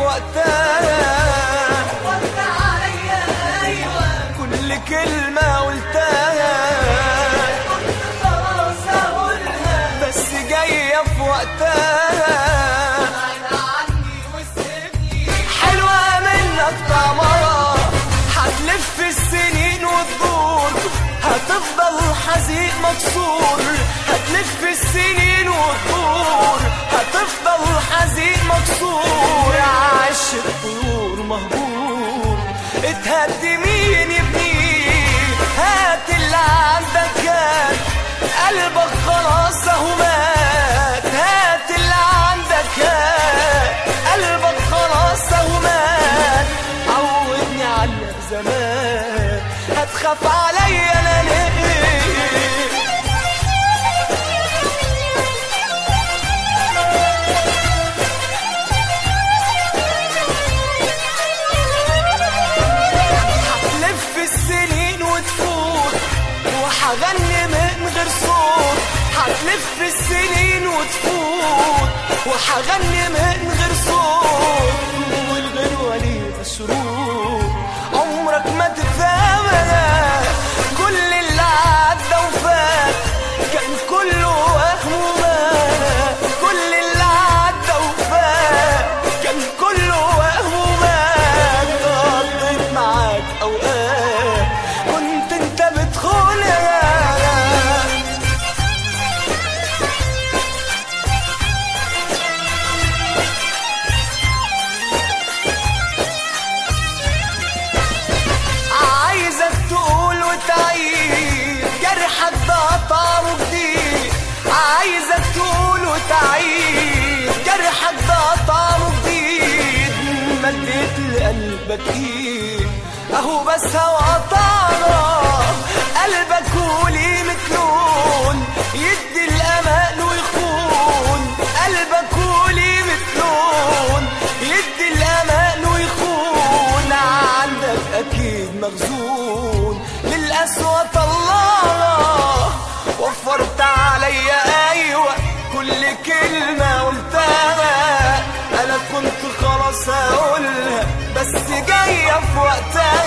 وقتها وانت عليا ايوه كل كلمة قلتها كنت خلاص اقولها بس جاية في وقتها بعد عني وسيبني حلوة منك طمرة هتلف السنين وتدور هتفضل حزين مكسور هتلف السنين وتدور هتفضل حزين مكسور عاش الطيور مهجور اتهدي مين يبنيه هات اللي عندك كان قلبك خلاص اهو مات هات اللي عندك كان قلبك خلاص اهو مات عودني على زمان هتخاف عليا انا ليه هتلف السنين وتفوت وهغني من غير صوت هتلف السنين وتفوت وهغني من غير صوت من غير ولي مشروط عمرك ما تفهمها كل اللي عدى وفات كان كله وهم ومات كل اللي عدى وفات كان كله وهم ومات قضيت معاك اوقات كنت انت بتخونها عايزك تقول وتعيد جرحك ده طعمه جديد عايزك تقول وتعيد جرحك ده طعمه جديد مديت لقلبك ايد اهو بس هوا طعمه قلبك وليه متلون يدي الامان ويخون قلبك وليه متلون يدي الامان ويخون عندك اكيد مخزون للأسوأ الله وفرت عليا ايوه كل كلمة قلتها انا كنت خلاص هقولها بس جاية في وقتها